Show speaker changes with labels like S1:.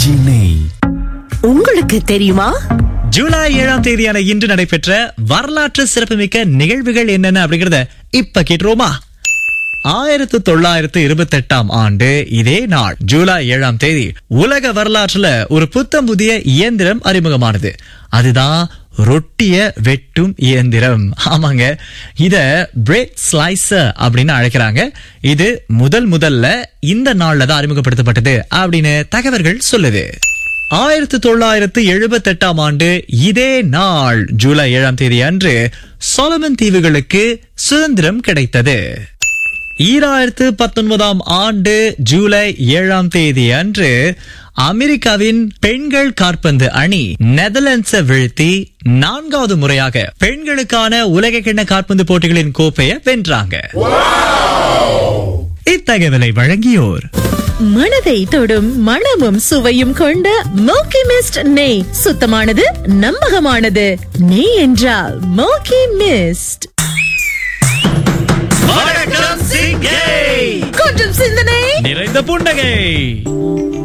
S1: RKG நெய்
S2: உங்களுக்கு தெரியுமா
S3: ஜூலை ஏழாம் தேதியான இன்று நடைபெற்ற வரலாற்று சிறப்புமிக்க நிகழ்வுகள் என்னென்ன அப்படிங்கறத இப்ப கேட்டுருவோமா ஆயிரத்து தொள்ளாயிரத்து இருபத்தி எட்டாம் ஆண்டு இதே நாள் ஜூலை ஏழாம் தேதி உலக வரலாற்றுல ஒரு புத்தம் புதிய இயந்திரம் அறிமுகமானது அதுதான் ரொட்டிய வெட்டும் இயந்திரம் ஆமாங்க இத பிரெட் ஸ்லைசர் அப்படின்னு அழைக்கிறாங்க இது முதல் முதல்ல இந்த நாள்ல தான் அறிமுகப்படுத்தப்பட்டது அப்படின்னு தகவல்கள் சொல்லுது ஆயிரத்து தொள்ளாயிரத்து எழுபத்தி எட்டாம் ஆண்டு இதே நாள் ஜூலை ஏழாம் தேதி அன்று சொலமன் தீவுகளுக்கு சுதந்திரம் கிடைத்தது ஈராயிரத்து பத்தொன்பதாம் ஆண்டு ஜூலை ஏழாம் தேதி அன்று அமெரிக்காவின் பெண்கள் காற்பந்து அணி நெதர்லாண்ட்ஸை வீழ்த்தி நான்காவது முறையாக பெண்களுக்கான உலகக்கிண்ண காற்பந்து போட்டிகளின் கோப்பையை வென்றாங்க இத்தகவலை வழங்கியோர்
S2: மனதை தொடும் மணமும் சுவையும் கொண்ட மோக்கி மிஸ்ட் நெய் சுத்தமானது நம்பகமானது நெய் என்றால் மோக்கி மிஸ்ட்
S3: வணக்கம் சிங்கை
S2: கொஞ்சம் சிந்தனை
S3: நிறைந்த புன்னகை